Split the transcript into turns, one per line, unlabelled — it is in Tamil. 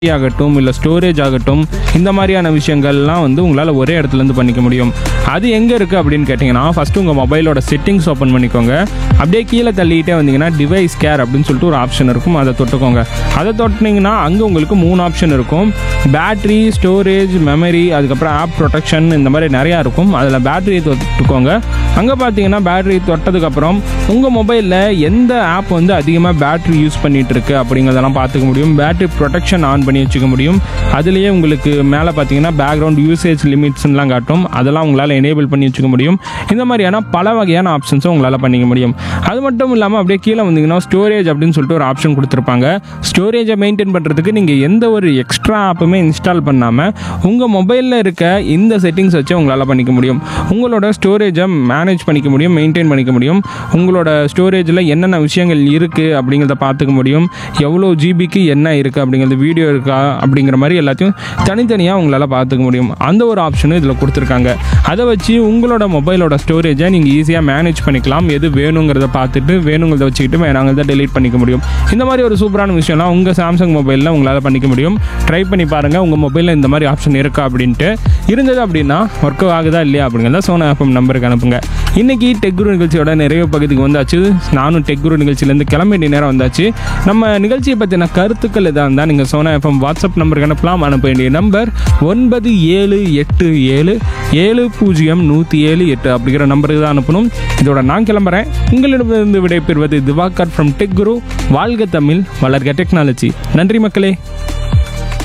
ஆகட்டும் இல்லை ஸ்டோரேஜ் ஆகட்டும் இந்த மாதிரியான விஷயங்கள்லாம் வந்து உங்களால் ஒரே இடத்துலேருந்து பண்ணிக்க முடியும் அது எங்கே இருக்குது அப்படின்னு கேட்டிங்கன்னா ஃபஸ்ட்டு உங்கள் மொபைலோட செட்டிங்ஸ் ஓப்பன் பண்ணிக்கோங்க அப்படியே கீழே தள்ளிக்கிட்டே வந்தீங்கன்னா டிவைஸ் கேர் அப்படின்னு சொல்லிட்டு ஒரு ஆப்ஷன் இருக்கும் அதை தொட்டுக்கோங்க அதை தொட்டினீங்கன்னா அங்கே உங்களுக்கு மூணு ஆப்ஷன் இருக்கும் பேட்ரி ஸ்டோரேஜ் மெமரி அதுக்கப்புறம் ஆப் ப்ரொடெக்ஷன் இந்த மாதிரி நிறையா இருக்கும் அதில் பேட்டரியை தொட்டுக்கோங்க அங்கே பார்த்தீங்கன்னா பேட்டரி தொட்டதுக்கப்புறம் உங்கள் மொபைலில் எந்த ஆப் வந்து அதிகமாக பேட்டரி யூஸ் பண்ணிட்டு இருக்கு அப்படிங்கிறதெல்லாம் பார்த்துக்க முடியும் பேட்டரி ப்ரொடெக்ஷன் ஆன் பண்ணி வச்சுக்க முடியும் அதுலேயே உங்களுக்கு மேலே பார்த்தீங்கன்னா பேக்ரவுண்ட் யூசேஜ் லிமிட்ஸ்லாம் காட்டும் அதெல்லாம் உங்களால் எனேபிள் பண்ணி வச்சுக்க முடியும் இந்த மாதிரியான பல வகையான ஆப்ஷன்ஸும் உங்களால் பண்ணிக்க முடியும் அது மட்டும் இல்லாமல் அப்படியே கீழே வந்தீங்கன்னா ஸ்டோரேஜ் அப்படின்னு சொல்லிட்டு ஒரு ஆப்ஷன் கொடுத்துருப்பாங்க ஸ்டோரேஜை மெயின்டைன் பண்ணுறதுக்கு நீங்கள் எந்த ஒரு எக்ஸ்ட்ரா ஆப்புமே இன்ஸ்டால் பண்ணாமல் உங்கள் மொபைலில் இருக்க இந்த செட்டிங்ஸ் வச்சு உங்களால் பண்ணிக்க முடியும் உங்களோட ஸ்டோரேஜை மேனேஜ் பண்ணிக்க முடியும் மெயின்டைன் பண்ணிக்க முடியும் உங்களோட ஸ்டோரேஜில் என்னென்ன விஷயங்கள் இருக்குது அப்படிங்கிறத பார்த்துக்க முடியும் எவ்வளோ ஜிபிக்கு என்ன இருக்குது அப்படிங்கிறது வீடியோ இருக்கா அப்படிங்கிற மாதிரி எல்லாத்தையும் தனித்தனியாக உங்களால் பார்த்துக்க முடியும் அந்த ஒரு ஆப்ஷனும் இதில் கொடுத்துருக்காங்க அதை வச்சு உங்களோட மொபைலோட ஸ்டோரேஜை நீங்கள் ஈஸியாக மேனேஜ் பண்ணிக்கலாம் எது வேணுங்கிறத பார்த்துட்டு வேணுங்கிறத வச்சுக்கிட்டு வேணாங்கிறத டெலீட் பண்ணிக்க முடியும் இந்த மாதிரி ஒரு சூப்பரான விஷயம்லாம் உங்கள் சாம்சங் மொபைலில் உங்களால் பண்ணிக்க முடியும் ட்ரை பண்ணி பாருங்கள் உங்கள் மொபைலில் இந்த மாதிரி ஆப்ஷன் இருக்கா அப்படின்ட்டு இருந்தது அப்படின்னா ஒர்க் ஆகுதா இல்லையா அப்படிங்கிறத சோனா எஃப்எம் நம்பருக்கு அனுப்புங்க இன்னைக்கு டெக்குரு நிகழ்ச்சியோட நிறைய பகுதிக்கு வந்தாச்சு நானும் டெக்குரு நிகழ்ச்சியிலேருந்து கிளம்ப வேண்டிய நேரம் வந்தாச்சு நம்ம நிகழ்ச்சியை பற்றின கருத்துக்கள் எதாக இருந்தால் நீங்கள் சோனா எஃப்எம் வாட்ஸ்அப் நம்பருக்கு அனுப்பலாம் அனுப்ப வேண்டிய நம்பர் ஒன்பது ஏழு எட்டு ஏழு ஏழு பூஜ்ஜியம் நூற்றி ஏழு எட்டு அப்படிங்கிற நம்பருக்கு தான் அனுப்பணும் இதோட நான் கிளம்புறேன் உங்களிடமிருந்து விடைபெறுவது திவாகர் ஃப்ரம் டெக் குரு வாழ்க தமிழ் வளர்க டெக்னாலஜி நன்றி மக்களே